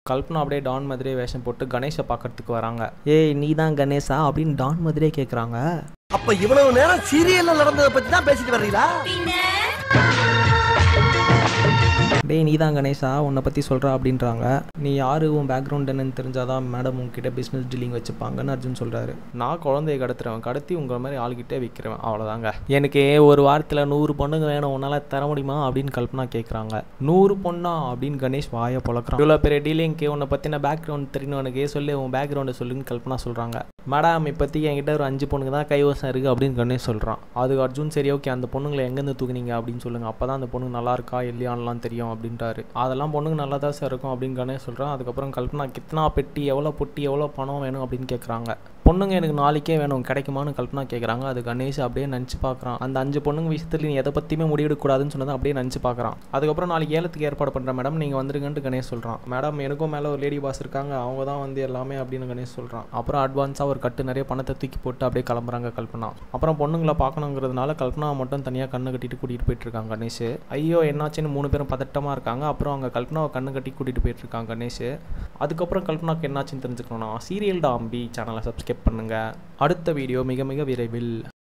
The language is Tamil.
கல்பனா அப்படியே டான் மாதிரியே வேஷம் போட்டு கணேஷை பார்க்கறதுக்கு வராங்க ஏய் நீ தான் கணேஷா அப்படின்னு டான் மாதிரியே கேட்குறாங்க அப்ப இவ்வளவு நேரம் சீரியல்ல நடந்ததை பத்தி தான் பேசிட்டு வர்றீங்களா டேய் நீ தான் கணேஷா உன்னை பற்றி சொல்கிறா அப்படின்றாங்க நீ யார் உன் பேக்ரவுண்ட் என்னன்னு தெரிஞ்சாதான் மேடம் உங்ககிட்ட பிஸ்னஸ் டீலிங் வச்சுப்பாங்கன்னு அர்ஜுன் சொல்கிறாரு நான் குழந்தைய கடத்துறவன் கடத்தி உங்களை மாதிரி ஆள்கிட்டே விற்கிறவன் அவ்வளோதாங்க எனக்கு ஒரு வாரத்தில் நூறு பொண்ணுங்க வேணும் உன்னால் தர முடியுமா அப்படின்னு கல்பனா கேட்குறாங்க நூறு பொண்ணா அப்படின்னு கணேஷ் வாயை பொழக்கிறான் இவ்வளோ பெரிய டீலிங்க்கு உன்னை பற்றின பேக்ரவுண்ட் தெரியணும் எனக்கு சொல்லு உன் பேக்ரவுண்டை சொல்லுன்னு கல்பனா சொல்கிறாங்க மேடம் இப்போதைக்கு என்கிட்ட ஒரு அஞ்சு பொண்ணுங்க தான் கைவசம் இருக்குது அப்படின்னு கணேஷ் சொல்கிறான் அதுக்கு அர்ஜுன் சரி ஓகே அந்த பொண்ணுங்களை எங்கேருந்து தூக்குனீங்க அப்படின்னு சொல்லுங்கள் அப்போ தான் அந்த பொண்ணுங்க நல்லா இருக்கா இல்லையான்லாம் தெரியும் அப்படின்ட்டாரு அதெல்லாம் பொண்ணுங்க நல்லா தான் சார் இருக்கும் அப்படின்னு கணேஷ் சொல்கிறான் அதுக்கப்புறம் கல்பனா கித்தனா பெட்டி எவ்வளோ பொட்டி எவ்வளோ பணம் வேணும் அப்படின்னு கேட்குறாங்க பொண்ணுங்க எனக்கு நாளைக்கே வேணும் கிடைக்குமான்னு கல்பனா கேட்குறாங்க அது கணேஷ் அப்படியே நினச்சி பார்க்குறான் அந்த அஞ்சு பொண்ணுங்க விஷயத்தில் நீ எதை பற்றியுமே முடிவெடுக்கக்கூடாதுன்னு சொன்னதை அப்படியே நினச்சி பார்க்குறான் அதுக்கப்புறம் நாளைக்கு ஏலத்துக்கு ஏற்பாடு பண்ணுறேன் மேடம் நீங்கள் வந்துருங்கன்ட்டு கணேஷ் சொல்கிறான் மேடம் எனக்கும் மேலே ஒரு லேடி பாஸ் இருக்காங்க அவங்க தான் வந்து எல்லாமே அப்படின்னு கணேஷ் சொல்கிறான் அப்புறம் அட்வான்ஸாக ஒரு கட்டு நிறைய பணத்தை தூக்கி போட்டு அப்படியே கிளம்புறாங்க கல்பனா அப்புறம் பொண்ணுங்களை பார்க்கணுங்கிறதுனால கல்பனா மட்டும் தனியாக கண்ணு கட்டிட்டு கூட்டிகிட்டு போயிட்டு இருக்காங்க கணேஷ் ஐயோ என்னாச்சுன்னு மூணு பேரும் பதட்டமாக இருக்காங்க அப்புறம் அவங்க கல்பனாவை கண்ணு கட்டி கூட்டிகிட்டு போயிட்டு இருக்காங்க கணேஷ் அதுக்கப்புறம் கல்பனாக்கு என்னாச்சுன்னு தெரிஞ்சுக்கணும்னா சீரியல் டாம்பி சேனலை சப்ஸ்கிரைப் பண்ணுங்கள் அடுத்த வீடியோ மிக மிக விரைவில்